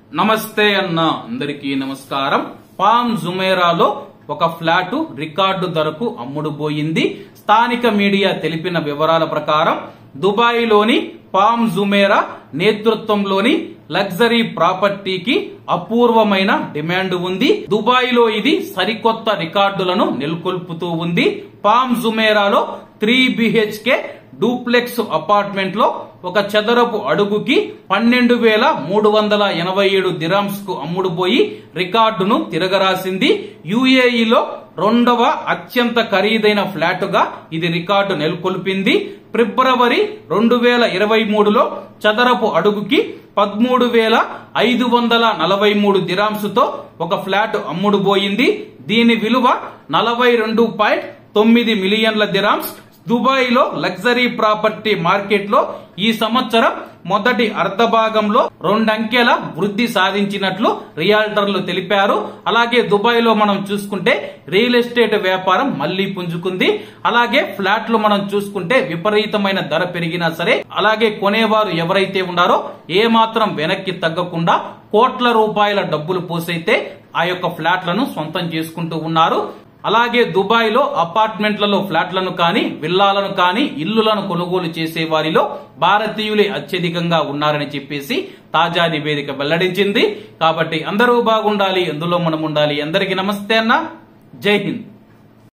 నమస్తే అన్న అందరికీ నమస్కారం పామ్ జుమేరాలో ఒక ఫ్లాట్ రికార్డు ధరకు అమ్ముడుపోయింది స్థానిక మీడియా తెలిపిన వివరాల ప్రకారం దుబాయ్లోని పామ్ జుమేరా నేతృత్వంలోని లగ్జరీ ప్రాపర్టీకి అపూర్వమైన డిమాండ్ ఉంది దుబాయ్ లో ఇది సరికొత్త రికార్డులను నెలకొల్పుతూ ఉంది పామ్ జుమేరాలో త్రీ బిహెచ్కే డూప్లెక్స్ అపార్ట్మెంట్ లో ఒక చదరపు అడుగుకి పన్నెండు వేల మూడు వందల ఎనభై ఏడు దిరామ్స్ కు అమ్ముడుపోయి రికార్డును తిరగరాసింది యుఏఈలో రెండవ అత్యంత ఖరీదైన ఫ్లాట్ గా ఇది రికార్డు నెలకొల్పింది ఫిబ్రవరి రెండు వేల ఇరవై మూడులో చదరపు అడుగుకి పదమూడు వేల ఐదు వందల నలభై మూడు దిరామ్స్ తో ఒక ఫ్లాట్ అమ్ముడుపోయింది దీని విలువ నలభై రెండు పాయింట్ తొమ్మిది మిలియన్ల దిరామ్స్ దుబాయ్ లో లగ్జరీ ప్రాపర్టీ మార్కెట్ లో ఈ సంవత్సరం మొదటి అర్ధ భాగంలో రెండంకెల వృద్ధి సాధించినట్లు రియాల్టర్లు తెలిపారు అలాగే దుబాయ్ లో మనం చూసుకుంటే రియల్ ఎస్టేట్ వ్యాపారం మళ్లీ పుంజుకుంది అలాగే ఫ్లాట్లు మనం చూసుకుంటే విపరీతమైన ధర పెరిగినా సరే అలాగే కొనేవారు ఎవరైతే ఉన్నారో ఏ మాత్రం వెనక్కి తగ్గకుండా కోట్ల రూపాయల డబ్బులు పోసైతే ఆ యొక్క ఫ్లాట్లను సొంతం చేసుకుంటూ ఉన్నారు అలాగే దుబాయ్ లో అపార్ట్మెంట్లలో ఫ్లాట్లను కానీ విల్లాలను కానీ ఇల్లులను కొనుగోలు చేసే వారిలో భారతీయులే అత్యధికంగా ఉన్నారని చెప్పేసి తాజా నివేదిక వెల్లడించింది కాబట్టి అందరూ బాగుండాలి అందులో మనం ఉండాలి అందరికీ నమస్తే అన్న జై హింద్